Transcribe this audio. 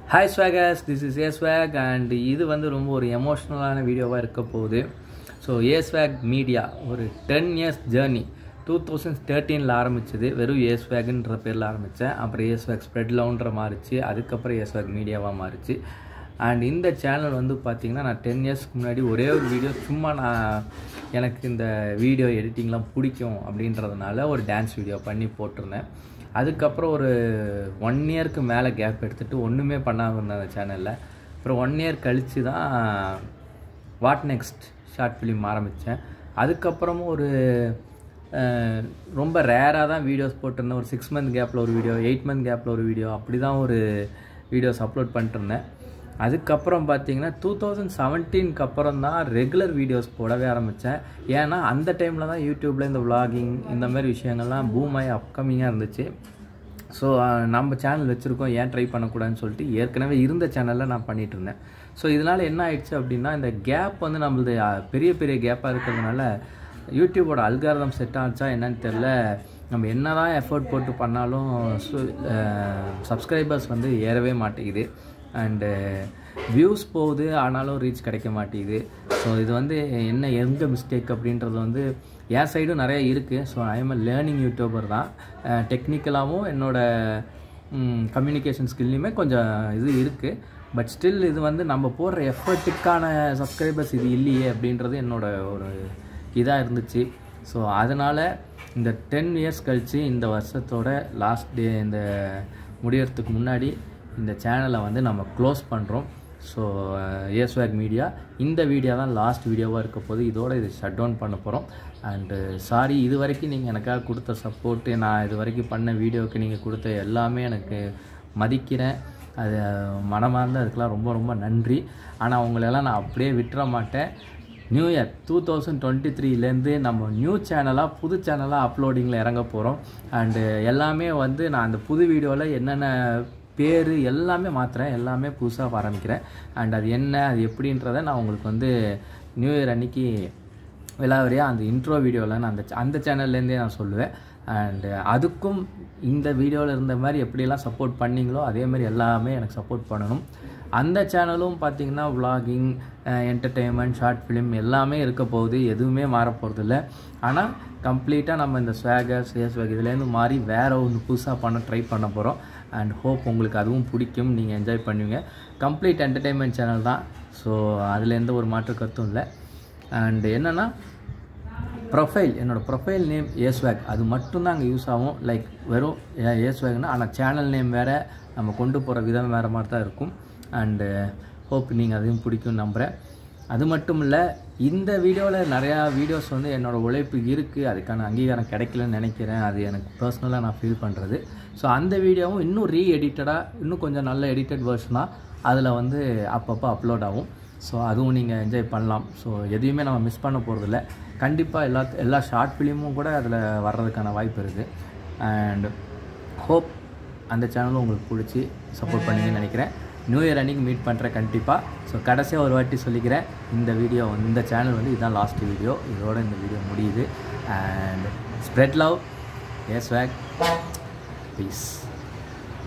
hi swags this is A Swag and இது வந்து ரொம்ப ஒரு எமோஷ்னலான வீடியோவாக இருக்க போகுது ஸோ ஏ ஸ்வேக் மீடியா ஒரு ten years journey two thousand தேர்ட்டீனில் ஆரம்பிச்சது வெறும் ஏ ஸ்வேக்ன்ற பேரில் ஆரம்பித்தேன் அப்புறம் ஏ ஸ்வேக் ஸ்ப்ரெட் லவுன்ற மாறிச்சு அதுக்கப்புறம் ஏ ஸ்வேக் மீடியாவாக மாறிச்சு அண்ட் இந்த சேனல் வந்து பார்த்திங்கன்னா நான் டென் இயர்ஸ்க்கு முன்னாடி ஒரே ஒரு வீடியோ சும்மா நான் எனக்கு இந்த வீடியோ எடிட்டிங்லாம் பிடிக்கும் அப்படின்றதுனால ஒரு டான்ஸ் வீடியோ பண்ணி போட்டிருந்தேன் அதுக்கப்புறம் ஒரு ஒன் இயருக்கு மேலே கேப் எடுத்துகிட்டு ஒன்றுமே பண்ணாமல் இருந்தேன் அந்த சேனலில் அப்புறம் ஒன் இயர் கழித்து தான் வாட் நெக்ஸ்ட் ஷார்ட் ஃபிலிம் ஆரம்பித்தேன் அதுக்கப்புறமும் ஒரு அஹ், ரொம்ப ரேராக தான் வீடியோஸ் போட்டிருந்தேன் ஒரு சிக்ஸ் மந்த் கேப்பில் ஒரு வீடியோ எயிட் மந்த் கேப்பில் ஒரு வீடியோ அப்படி தான் ஒரு வீடியோஸ் அப்லோட் பண்ணிட்டு இருந்தேன் அதுக்கப்புறம் பார்த்தீங்கன்னா டூ தௌசண்ட் செவன்டீனுக்கு அப்புறம் தான் ரெகுலர் வீடியோஸ் போடவே ஆரம்பித்தேன் ஏன்னா அந்த டைமில் தான் யூடியூப்பில் இந்த vlogging இந்த மாதிரி விஷயங்கள்லாம் பூம் ஆகி அப்கமிங்காக இருந்துச்சு ஸோ நம்ம சேனல் வச்சுருக்கோம் ஏன் ட்ரை பண்ணக்கூடாதுன்னு சொல்லிட்டு ஏற்கனவே இருந்த சேனலில் நான் பண்ணிகிட்டு இருந்தேன் ஸோ இதனால் என்ன ஆயிடுச்சு அப்படின்னா இந்த கேப் வந்து நம்மளது அஹ், பெரிய பெரிய கேப்பாக இருக்கிறதுனால யூடியூபோட அல்காரதம் செட் ஆச்சா என்னன்னு தெரில நம்ம என்ன தான் எஃபர்ட் போட்டு பண்ணாலும் சப்ஸ்கிரைபர்ஸ் வந்து ஏறவே மாட்டேங்குது அண்டு வியூஸ் போகுது ஆனாலும் ரீச் கிடைக்க மாட்டேங்குது ஸோ இது வந்து என்ன எங்கே மிஸ்டேக் அப்படின்றது வந்து என் சைடும் நிறைய இருக்குது so I am learning YouTuber தான் டெக்னிக்கலாகவும் என்னோட கம்யூனிகேஷன் ஸ்கில்லையுமே கொஞ்சம் இது இருக்குது பட் ஸ்டில் இது வந்து நம்ம போடுற எஃபர்ட்டுக்கான சப்ஸ்கிரைபர்ஸ் இது இல்லையே அப்படின்றது என்னோட ஒரு இதாக இருந்துச்சு ஸோ அதனால் இந்த டென் இயர்ஸ் கழித்து இந்த வருஷத்தோட லாஸ்ட் டே இந்த முடியறதுக்கு முன்னாடி இந்த சேனலை வந்து நம்ம க்ளோஸ் பண்ணுறோம் ஸோ ஏஸ்வேக் மீடியா இந்த வீடியோ தான் லாஸ்ட் வீடியோவாக இருக்க போது இதோட இது ஷட் டவுன் பண்ண போகிறோம் அண்டு சாரி இது வரைக்கும் நீங்கள் எனக்காக கொடுத்த சப்போர்ட்டு நான் இது வரைக்கும் பண்ண வீடியோவுக்கு நீங்கள் கொடுத்த எல்லாமே எனக்கு மதிக்கிறேன் அது மனமார்ந்த அதுக்கெலாம் ரொம்ப ரொம்ப நன்றி ஆனால் உங்களெல்லாம் நான் அப்படியே விட்டுற மாட்டேன் new year two thousand twenty த்ரீலேருந்து நம்ம நியூ சேனலாக புது சேனலாக அப்லோடிங்கில் இறங்க போகிறோம் அண்டு எல்லாமே வந்து நான் அந்த புது வீடியோவில் என்னென்ன பேர் எல்லாமே மாற்றுறேன் எல்லாமே புதுசாக ஆரம்பிக்கிறேன் அண்ட் அது என்ன அது எப்படின்றத நான் உங்களுக்கு வந்து நியூ இயர் அன்னைக்கு விலாவரியாக அந்த இன்ட்ரோ வீடியோவில் நான் அந்த அந்த சேனல்லேருந்தே நான் சொல்லுவேன் அண்டு அதுக்கும் இந்த வீடியோவில் இருந்த மாதிரி எப்படியெல்லாம் சப்போர்ட் பண்ணீங்களோ அதே மாதிரி எல்லாமே எனக்கு சப்போர்ட் பண்ணணும் அந்த சேனலும் பார்த்தீங்கன்னா vlogging என்டர்டெயின்மெண்ட் ஷார்ட் ஃபிலிம் எல்லாமே இருக்க போகுது எதுவுமே மாற போகிறதில்ல ஆனால் கம்ப்ளீட்டாக நம்ம இந்த ஸ்வேகர் ஸ்வேக் இதுலேருந்து மாறி வேறு ஒன்று புதுசாக பண்ண ட்ரை பண்ண போகிறோம் அண்ட் ஹோப் உங்களுக்கு அதுவும் பிடிக்கும் நீங்கள் என்ஜாய் பண்ணுவீங்க கம்ப்ளீட் என்டர்டெயின்மெண்ட் சேனல் தான் ஸோ அதில் எந்த ஒரு மாற்று கருத்தும் இல்லை அண்ட் என்னென்னா ப்ரொஃபைல் என்னோடய ப்ரொஃபைல் நேம் ஏஸ்வேக் அது மட்டும்தான் அங்கே யூஸ் ஆகும் லைக் வெறும் ஏஸ்வேக்னா ஆனால் சேனல் நேம் வேறு நம்ம கொண்டு போகிற விதம் வேறு மாதிரி தான் இருக்கும் அண்டு ஹோப் நீங்கள் அதையும் பிடிக்கும்னு நம்புகிறேன் அது மட்டும் இல்லை இந்த வீடியோவில் நிறையா வீடியோஸ் வந்து என்னோடய உழைப்பு இருக்குது அதுக்கான அங்கீகாரம் கிடைக்கலன்னு நினைக்கிறேன் அது எனக்கு பர்சனலாக நான் ஃபீல் பண்ணுறது ஸோ அந்த வீடியோவும் இன்னும் ரீ எடிட்டடாக இன்னும் கொஞ்சம் நல்ல எடிட்டட் வெர்ஷனாக அதில் வந்து அப்பப்போ அப்லோட் ஆகும் ஸோ அதுவும் நீங்கள் என்ஜாய் பண்ணலாம் ஸோ எதையுமே நம்ம மிஸ் பண்ண போகிறதில்ல கண்டிப்பாக எல்லா எல்லா ஷார்ட் ஃபிலிமும் கூட அதில் வர்றதுக்கான வாய்ப்பு இருக்குது அண்ட் ஹோப் அந்த சேனலும் உங்களுக்கு பிடிச்சி சப்போர்ட் பண்ணுங்கன்னு நினைக்கிறேன் நியூ இயர் அன்றைக்கி மீட் பண்ணுறேன் கண்டிப்பாக ஸோ கடைசியாக ஒரு வாட்டி சொல்லிக்கிறேன் இந்த வீடியோ இந்த சேனல் வந்து இதுதான் லாஸ்ட் வீடியோ இதோட இந்த வீடியோ முடியுது and spread love Swag piece